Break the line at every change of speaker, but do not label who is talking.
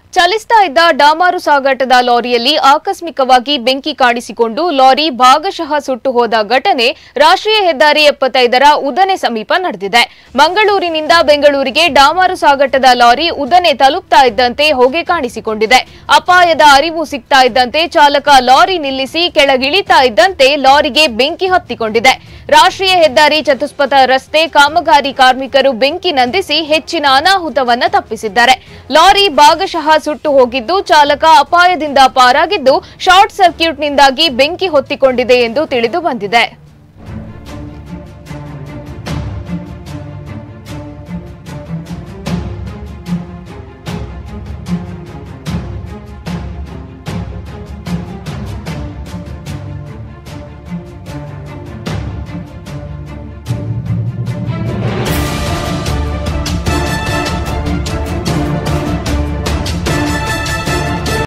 ಚಲಿಸ್ತಾ ಇದ್ದ ಡಾಮಾರು ಸಾಗಾಟದ ಲಾರಿಯಲ್ಲಿ ಆಕಸ್ಮಿಕವಾಗಿ ಬೆಂಕಿ ಕಾಣಿಸಿಕೊಂಡು ಲಾರಿ ಭಾಗಶಃ ಸುಟ್ಟು ಹೋದ ಘಟನೆ ರಾಷ್ಟ್ರೀಯ ಹೆದ್ದಾರಿ ಎಪ್ಪತ್ತೈದರ ಉದನೆ ಸಮೀಪ ನಡೆದಿದೆ ಮಂಗಳೂರಿನಿಂದ ಬೆಂಗಳೂರಿಗೆ ಡಾಮಾರು ಸಾಗಾಟದ ಲಾರಿ ಉದನೆ ತಲುಪ್ತಾ ಇದ್ದಂತೆ ಹೊಗೆ ಕಾಣಿಸಿಕೊಂಡಿದೆ ಅಪಾಯದ ಅರಿವು ಸಿಗ್ತಾ ಇದ್ದಂತೆ ಚಾಲಕ ಲಾರಿ ನಿಲ್ಲಿಸಿ ಕೆಳಗಿಳಿತಾ ಇದ್ದಂತೆ ಲಾರಿಗೆ ಬೆಂಕಿ ಹತ್ತಿಕೊಂಡಿದೆ ರಾಷ್ಟ್ರೀಯ ಹೆದ್ದಾರಿ ಚತುಷ್ಪಥ ರಸ್ತೆ ಕಾಮಗಾರಿ ಕಾರ್ಮಿಕರು ಬೆಂಕಿ ನಂದಿಸಿ ಹೆಚ್ಚಿನ ಅನಾಹುತವನ್ನ ತಪ್ಪಿಸಿದ್ದಾರೆ ಲಾರಿ ಭಾಗಶಃ ಸುಟ್ಟು ಹೋಗಿದ್ದು ಚಾಲಕ ಅಪಾಯದಿಂದ ಪಾರಾಗಿದ್ದು ಶಾರ್ಟ್ ಸರ್ಕ್ಯೂಟ್ನಿಂದಾಗಿ ಬೆಂಕಿ ಹೊತ್ತಿಕೊಂಡಿದೆ ಎಂದು ತಿಳಿದು ಬಂದಿದೆ